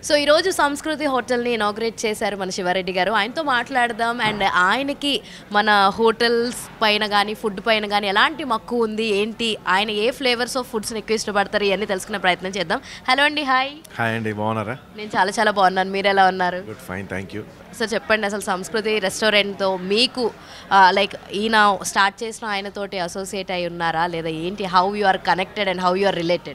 So ఈరోజు సంస్కృతి హోటల్ని inaugurate చేశారు మన శివారెడ్డి గారు ఆయనతో మాట్లాడదాం అండ్ ఆయనకి మన హోటల్స్ పైన కానీ ఫుడ్ పైన కానీ ఎలాంటి మక్కువ ఉంది ఏంటి ఆయన ఏ ఫ్లేవర్స్ ఆఫ్ ఫుడ్స్ని ఎక్కువ ఇష్టపడతారు ఇవన్నీ తెలుసుకునే ప్రయత్నం చేద్దాం హలో అండి హాయ్ హాయ్ అండి బాగున్నారా నేను చాలా చాలా బాగున్నాను మీరు ఎలా ఉన్నారు good fine thank you so చెప్పండి అసలు సంస్కృతి రెస్టారెంట్తో మీకు లైక్ ఈయన స్టార్ట్ చేసిన ఆయనతోటి అసోసియేట్ అయి ఉన్నారా లేదా ఏంటి how you are connected and how you are related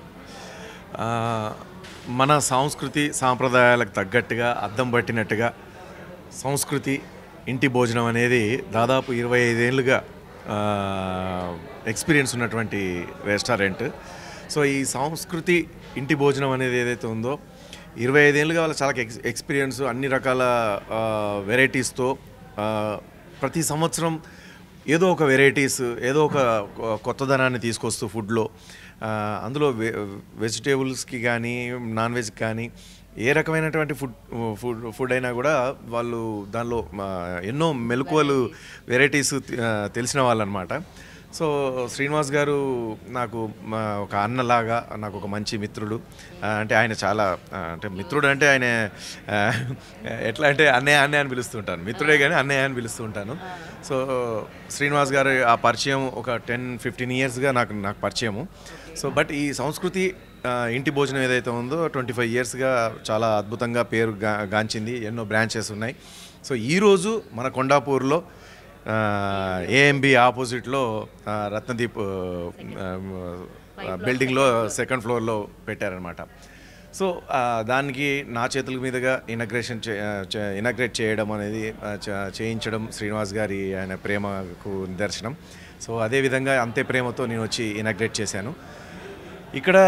మన సంస్కృతి సాంప్రదాయాలకు తగ్గట్టుగా అద్దం పట్టినట్టుగా సంస్కృతి ఇంటి భోజనం అనేది దాదాపు ఇరవై ఐదేళ్ళుగా ఎక్స్పీరియన్స్ ఉన్నటువంటి రెస్టారెంట్ సో ఈ సంస్కృతి ఇంటి భోజనం అనేది ఏదైతే ఉందో ఇరవై ఐదేళ్ళుగా వాళ్ళ చాలా ఎక్స్ ఎక్స్పీరియన్స్ అన్ని రకాల వెరైటీస్తో ప్రతి సంవత్సరం ఏదో ఒక వెరైటీస్ ఏదో ఒక కొ- కొత్తదనాన్ని తీసుకొస్తూ ఫుడ్లో ఆ, అందులో వె వెజిటేబుల్స్కి కానీ నాన్ వెజ్కి కానీ ఏ రకమైనటువంటి ఫుడ్ ఫుడ్ ఫుడ్ అయినా కూడా వాళ్ళు దానిలో ఆ, ఎన్నో మెలకువలు వెరైటీస్ తెలిసిన వాళ్ళు అనమాట సో శ్రీనివాస్ గారు నాకు మా ఒక అన్నలాగా నాకు ఒక మంచి మిత్రుడు ఆ, అంటే ఆయన చాలా ఆ, అంటే మిత్రుడు అంటే ఆయన ఆ, ఎట్లా అంటే అన్నయ్య అన్నయ్య అని పిలుస్తుంటాను మిత్రుడే కానీ అన్నయ్య అని పిలుస్తుంటాను సో శ్రీనివాస్ గారు ఆ పరిచయం ఒక టెన్ ఫిఫ్టీన్ ఇయర్స్గా నాకు నాకు పరిచయము సో బట్ ఈ సంస్కృతి ఆ, ఇంటి భోజనం ఏదైతే ఉందో ట్వంటీ ఫైవ్ ఇయర్స్గా చాలా అద్భుతంగా పేరు గా గాంచింది ఎన్నో బ్రాంచెస్ ఉన్నాయి సో ఈరోజు మన కొండాపూర్లో ఏఎంబి ఆపోజిట్లో ఆ, రత్నదీప్ ఆ, బిల్డింగ్లో సెకండ్ ఫ్లోర్లో పెట్టారనమాట సో ఆ, దానికి నా చేతుల మీదుగా ఇనగ్రేషన్ ఇనగ్రేట్ చేయడం అనేది ఆ, చ- చేయించడం శ్రీనివాస్ గారి ఆయన ప్రేమకు నిదర్శనం సో అదేవిధంగా అంతే ప్రేమతో నేను వచ్చి ఇనగ్రేట్ చేశాను ఇక్కడ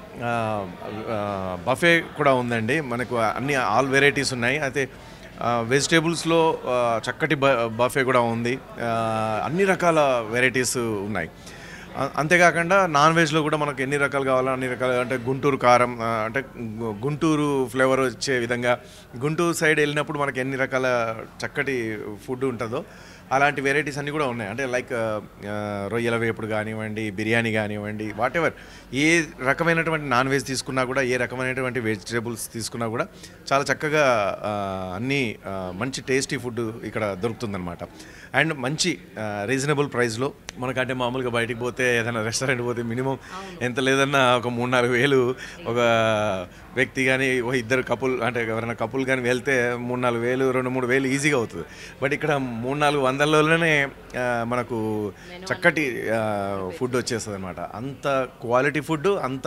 బఫే కూడా ఉందండి మనకు అన్ని ఆల్ వెరైటీస్ ఉన్నాయి అయితే వెజిటేబుల్స్లో చక్కటి బ బఫే కూడా ఉంది ఆ, అన్ని రకాల వెరైటీస్ ఉన్నాయి అ- అంతేకాకుండా నాన్ వెజ్లో కూడా మనకు ఎన్ని రకాలు కావాలో అన్ని రకాలు అంటే గుంటూరు కారం ఆ, అంటే గు- గుంటూరు ఫ్లేవర్ వచ్చే విధంగా గుంటూరు సైడ్ వెళ్ళినప్పుడు మనకి ఎన్ని రకాల చక్కటి ఫుడ్ ఉంటుందో అలాంటి వెరైటీస్ అన్నీ కూడా ఉన్నాయి అంటే లైక్ రొయ్యల వేపుడు కానివ్వండి బిర్యానీ కానివ్వండి వాట్ ఎవర్ ఏ రకమైనటువంటి నాన్ వెజ్ తీసుకున్నా కూడా ఏ రకమైనటువంటి వెజిటేబుల్స్ తీసుకున్నా కూడా చాలా చక్కగా ఆ, అన్నీ ఆ, మంచి టేస్టీ ఫుడ్ ఇక్కడ దొరుకుతుందన్నమాట అండ్ మంచి రీజనబుల్ ప్రైస్లో మనకంటే మామూలుగా బయటికి పోతే ఏదైనా రెస్టారెంట్ పోతే మినిమం ఎంత లేదన్నా ఒక మూడు నాలుగు వేలు ఒక వ్యక్తి కానీ ఓ ఇద్దరు కపుల్ అంటే ఎవరైనా కపుల్ కానీ వెళ్తే మూడు నాలుగు వేలు రెండు మూడు వేలు ఈజీగా అవుతుంది బట్ ఇక్కడ మూడు నాలుగు వందలలోనే ఆ, మనకు చక్కటి ఫుడ్ వచ్చేస్తుంది అనమాట అంత క్వాలిటీ ఫుడ్ అంత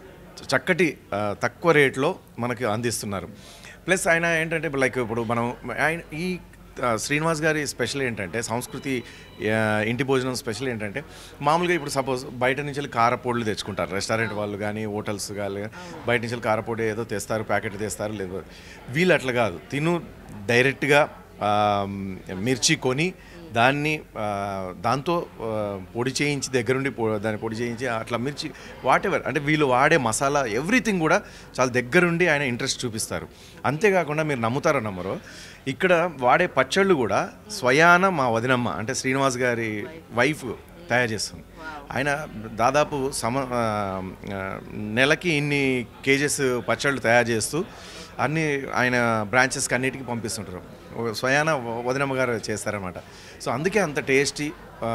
చక్కటి ఆ, తక్కువ రేట్లో మనకి అందిస్తున్నారు ప్లస్ ఆయన ఏంటంటే ఇప్పుడు లైక్ ఇప్పుడు మనం ఆయన ఈ ఆ, శ్రీనివాస్ గారి స్పెషల్ ఏంటంటే సంస్కృతి ఆ, ఇంటి భోజనం స్పెషల్ ఏంటంటే మామూలుగా ఇప్పుడు సపోజ్ బయట నుంచి వెళ్ళి కారపొడులు తెచ్చుకుంటారు రెస్టారెంట్ వాళ్ళు కానీ హోటల్స్ కానీ బయట నుంచి వెళ్ళి కారపొడి ఏదో తెస్తారు ప్యాకెట్ తెస్తారు లేదు వీళ్ళు అట్లా కాదు తిను డైరెక్ట్గా ఆ, మిర్చి కొని దాన్ని ఆ, దాంతో ఆ, పొడి చేయించి దగ్గరుండి పొ- దాన్ని పొడి చేయించి అట్లా మిర్చి వాట్ ఎవర్ అంటే వీళ్ళు వాడే మసాలా ఎవ్రీథింగ్ కూడా చాలా దగ్గరుండి ఆయన ఇంట్రెస్ట్ చూపిస్తారు అంతేకాకుండా మీరు నమ్ముతారో నమ్మరో ఇక్కడ వాడే పచ్చళ్ళు కూడా స్వయాన మా వదినమ్మ అంటే శ్రీనివాస్ గారి వైఫ్ తయారు చేస్తుంది ఆయన దాదాపు సమ ఆ, ఆ, నెలకి ఇన్ని కేజెస్ పచ్చళ్ళు తయారు చేస్తూ అన్ని ఆయన బ్రాంచెస్కి అన్నిటికీ పంపిస్తుంటారు ఒక స్వయాన వదినమ్మ గారు చేస్తారనమాట సో అందుకే అంత టేస్టీ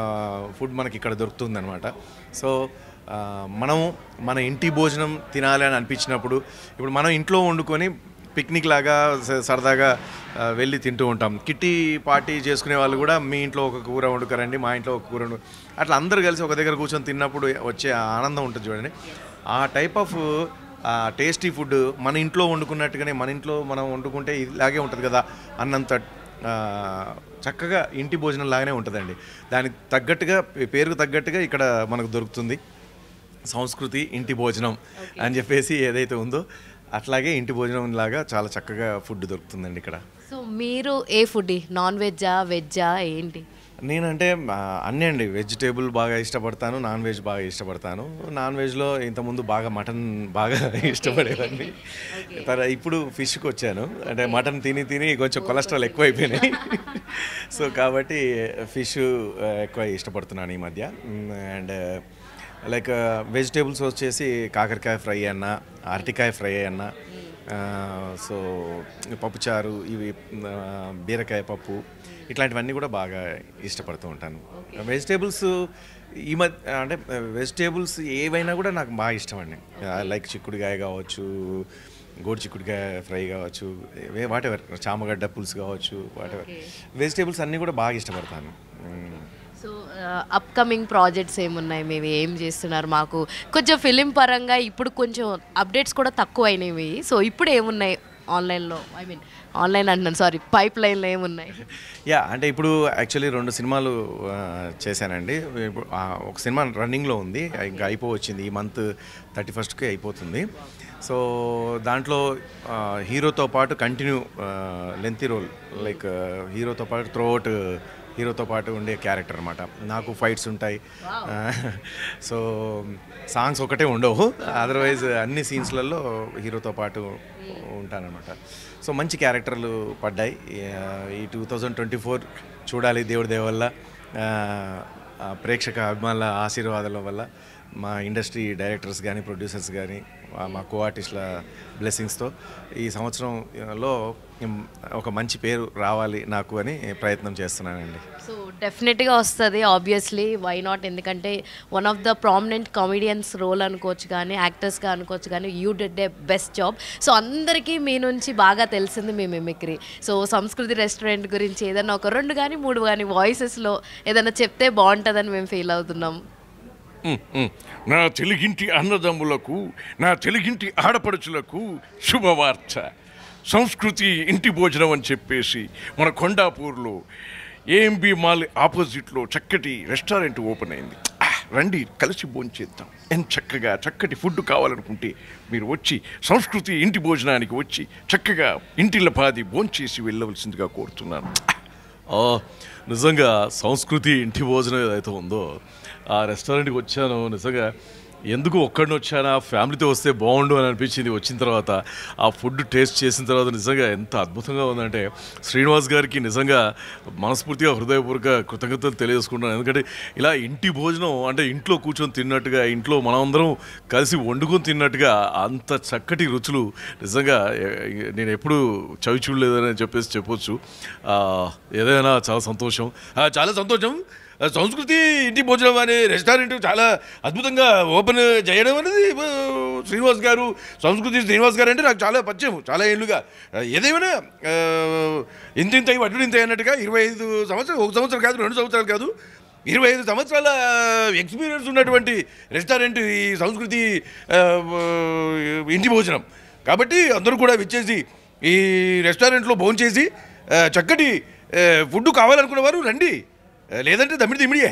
ఫుడ్ మనకి ఇక్కడ దొరుకుతుందనమాట సో ఆ, మనము మన ఇంటి భోజనం తినాలి అని అనిపించినప్పుడు ఇప్పుడు మనం ఇంట్లో వండుకొని పిక్నిక్ లాగా స- సరదాగా ఆ, వెళ్ళి తింటూ ఉంటాం కిట్టి పార్టీ చేసుకునే వాళ్ళు కూడా మీ ఇంట్లో ఒక కూర వండుకరండి మా ఇంట్లో ఒక కూర వండు అట్లా అందరూ కలిసి ఒక దగ్గర కూర్చొని తిన్నప్పుడు వచ్చే ఆ ఆనందం ఉంటుంది చూడండి ఆ టైప్ ఆఫ్ టేస్టీ ఫుడ్ మన ఇంట్లో వండుకున్నట్టుగానే మన ఇంట్లో మనం వండుకుంటే ఇలాగే ఉంటుంది కదా అన్నంత ఆ, చక్కగా ఇంటి భోజనం లాగానే ఉంటుందండి దానికి తగ్గట్టుగా పేరుకు తగ్గట్టుగా ఇక్కడ మనకు దొరుకుతుంది సంస్కృతి ఇంటి భోజనం అని చెప్పేసి ఏదైతే ఉందో అట్లాగే ఇంటి భోజనం లాగా చాలా చక్కగా ఫుడ్ దొరుకుతుందండి ఇక్కడ సో మీరు ఏ ఫుడ్ నాన్ వెజ్జా వెజ్జా ఏంటి నేనంటే ఆ, అన్నీ అండి వెజిటేబుల్ బాగా ఇష్టపడతాను నాన్ వెజ్ బాగా ఇష్టపడతాను నాన్ వెజ్లో ఇంతకుముందు బాగా మటన్ బాగా ఇష్టపడేవాడిని తర్వాత ఇప్పుడు ఫిష్కి వచ్చాను అంటే మటన్ తిని తిని కొంచెం కొలెస్ట్రాల్ ఎక్కువైపోయినాయి సో కాబట్టి ఫిష్ ఎక్కువ ఇష్టపడుతున్నాను ఈ మధ్య అండ్ లైక్ వెజిటేబుల్స్ వచ్చేసి కాకరకాయ ఫ్రై అన్న అరటికాయ ఫ్రై అన్న సో పప్పుచారు ఇవి ఆ, బీరకాయ పప్పు ఇట్లాంటివన్నీ కూడా బాగా ఇష్టపడుతూ ఉంటాను వెజిటేబుల్స్ ఈ మధ్య అంటే వెజిటేబుల్స్ ఏవైనా కూడా నాకు బాగా ఇష్టం అండి లైక్ చిక్కుడుకాయ కావచ్చు గోడు చిక్కుడుకాయ ఫ్రై కావచ్చు వాట్ ఎవర్ చామగడ్డ పులుసు కావచ్చు వాట్ ఎవర్ వెజిటేబుల్స్ అన్నీ కూడా బాగా ఇష్టపడతాను మ్మ్. సో అప్కమింగ్ ప్రాజెక్ట్స్ ఏమున్నాయి మేము ఏం చేస్తున్నారు మాకు కొంచెం ఫిలిం పరంగా ఇప్పుడు కొంచెం అప్డేట్స్ కూడా తక్కువ అయినవి సో ఇప్పుడు ఏమున్నాయి ఆన్లైన్లో ఐ మీన్ ఆన్లైన్ అంటున్నాను సారీ పైప్ లైన్లో ఏమున్నాయి యా అంటే ఇప్పుడు యాక్చువల్లీ రెండు సినిమాలు ఆ, చేశానండి ఇప్పుడు, ఆ, ఒక సినిమా రన్నింగ్లో ఉంది ఇంకా అయిపోవచ్చింది ఈ మంత్ థర్టీ ఫస్ట్కి అయిపోతుంది సో దాంట్లో ఆ, హీరోతో పాటు కంటిన్యూ లెంతీ రోల్ లైక్ హీరోతో పాటు త్రోఅవుట్ హీరోతో పాటు ఉండే క్యారెక్టర్ అనమాట నాకు ఫైట్స్ ఉంటాయి సో సాంగ్స్ ఒకటే ఉండవు అదర్వైజ్ అన్ని సీన్స్లలో హీరోతో పాటు ఉంటానన్నమాట సో మంచి క్యారెక్టర్లు పడ్డాయి ఆ, ఈ టూ థౌజండ్ ట్వంటీ ఫోర్ చూడాలి దేవుడి దయ వల్ల ఆ, ఆ ప్రేక్షక అభిమానుల ఆశీర్వాదాల వల్ల మా ఇండస్ట్రీ డైరెక్టర్స్ కానీ ప్రొడ్యూసర్స్ కానీ మా కో ఆర్టిస్టుల బ్లెస్సింగ్స్తో ఈ సంవత్సరంలో ఉమ్, ఒక మంచి పేరు రావాలి నాకు అని ప్రయత్నం చేస్తున్నానండి సో డెఫినెట్గా వస్తుంది ఆబ్వియస్లీ వై నాట్ ఎందుకంటే one of the prominent comedians role అనుకోవచ్చు కానీ యాక్టర్స్గా అనుకోవచ్చు కానీ you did a best job so అందరికీ మీ నుంచి బాగా తెలిసింది మీ మిమిక్రీ సో సంస్కృతి రెస్టారెంట్ గురించి ఏదైనా ఒక రెండు కానీ మూడు కానీ వాయిసెస్లో ఏదైనా చెప్తే బాగుంటుందని మేము ఫీల్ అవుతున్నాం ఉమ్, ఉమ్. నా తెలుగింటి అన్నదమ్ములకు నా తెలుగింటి ఆడపడుచులకు శుభవార్త సంస్కృతి ఇంటి భోజనం అని చెప్పేసి మన కొండాపూర్లో ఏఎంబి మాల్ ఆపోజిట్లో చక్కటి రెస్టారెంట్ ఓపెన్ అయింది ఆ, రండి కలిసి భోంచేద్దాం ఎంత చక్కగా చక్కటి ఫుడ్ కావాలనుకుంటే మీరు వచ్చి సంస్కృతి ఇంటి భోజనానికి వచ్చి చక్కగా ఇంటిల్ల పాది భోంచేసి వెళ్ళవలసిందిగా కోరుతున్నాను ఆ, నిజంగా సంస్కృతి ఇంటి భోజనం ఏదైతే ఉందో ఆ రెస్టారెంట్కి వచ్చాను నిజంగా ఎందుకు ఒక్కడిని వచ్చానా ఫ్యామిలీతో వస్తే బాగుండు అని అనిపించింది వచ్చిన తర్వాత ఆ ఫుడ్ టేస్ట్ చేసిన తర్వాత నిజంగా ఎంత అద్భుతంగా ఉందంటే శ్రీనివాస్ గారికి నిజంగా మనస్ఫూర్తిగా హృదయపూర్వక కృతజ్ఞతలు తెలియజేసుకుంటాను ఎందుకంటే ఇలా ఇంటి భోజనం అంటే ఇంట్లో కూర్చొని తిన్నట్టుగా ఇంట్లో మనమందరం కలిసి వండుకొని తిన్నట్టుగా అంత చక్కటి రుచులు నిజంగా ఎ- నేను ఎప్పుడు చవి చూడలేదని చెప్పేసి చెప్పొచ్చు ఆ, ఏదైనా చాలా సంతోషం ఆ, చాలా సంతోషం ఆ, సంస్కృతి ఇంటి భోజనం అనే రెస్టారెంట్ చాలా అద్భుతంగా ఓపెన్ చేయడం అనేది ఆ, శ్రీనివాస్ గారు సంస్కృతి శ్రీనివాస్ గారు అంటే నాకు చాలా పరిచయం చాలా ఏళ్ళుగా ఆ, ఏదేమైనా ఆ, ఇంత ఇంత అడ్డు ఇంత అన్నట్టుగా ఇరవై ఐదు సంవత్సరాలు ఒక సంవత్సరం కాదు రెండు సంవత్సరాలు కాదు ఇరవై ఐదు సంవత్సరాల ఎక్స్పీరియన్స్ ఉన్నటువంటి రెస్టారెంట్ ఈ సంస్కృతి ఆ, ఇంటి భోజనం కాబట్టి అందరూ కూడా విచ్చేసి ఈ రెస్టారెంట్లో భోంచేసి ఆ, చక్కటి ఆ, ఫుడ్ కావాలనుకున్న వారు రండి ఆ, లేదంటే దమ్మిడి దిమ్మిడియే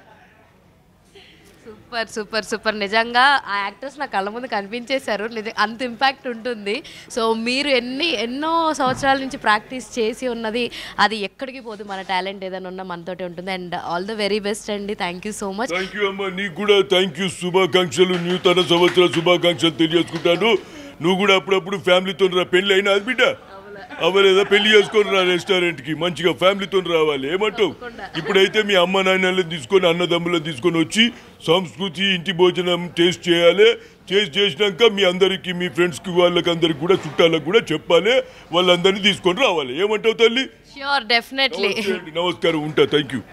సూపర్ సూపర్ సూపర్ నిజంగా ఆ యాక్టర్స్ నా కళ్ళ ముందు కనిపించేశారు నిజం అంత ఇంపాక్ట్ ఉంటుంది సో మీరు ఎన్ని ఎన్నో సంవత్సరాల నుంచి ప్రాక్టీస్ చేసి ఉన్నది అది ఎక్కడికి పోదు మన టాలెంట్ ఏదైనా ఉన్నా మనతోటి ఉంటుంది and all the very best అండి thank you so much thank you అమ్మా నీకు కూడా థ్యాంక్ యూ శుభాకాంక్షలు నూతన సంవత్సర శుభాకాంక్షలు తెలియజేసుకుంటాను నువ్వు కూడా అప్పుడప్పుడు ఫ్యామిలీతో రా పెళ్ళి అయినా అది బిడ్డ అవ్వలేదా పెళ్లి చేసుకొని రా రెస్టారెంట్ కి మంచిగా ఫ్యామిలీతో రావాలి ఏమంటావు ఇప్పుడైతే మీ అమ్మ నాన్నలను తీసుకొని అన్నదమ్ములను తీసుకొని వచ్చి సంస్కృతి ఇంటి భోజనం టేస్ట్ చేయాలి టేస్ట్ చేసినాక మీ అందరికి మీ ఫ్రెండ్స్ కి వాళ్ళకి అందరికి కూడా చుట్టాలకు కూడా చెప్పాలి వాళ్ళందరినీ తీసుకొని రావాలి ఏమంటావు తల్లి ష్యూర్ డెఫినెట్లీ నమస్తే అండి, నమస్కారం ఉంటా థ్యాంక్ యూ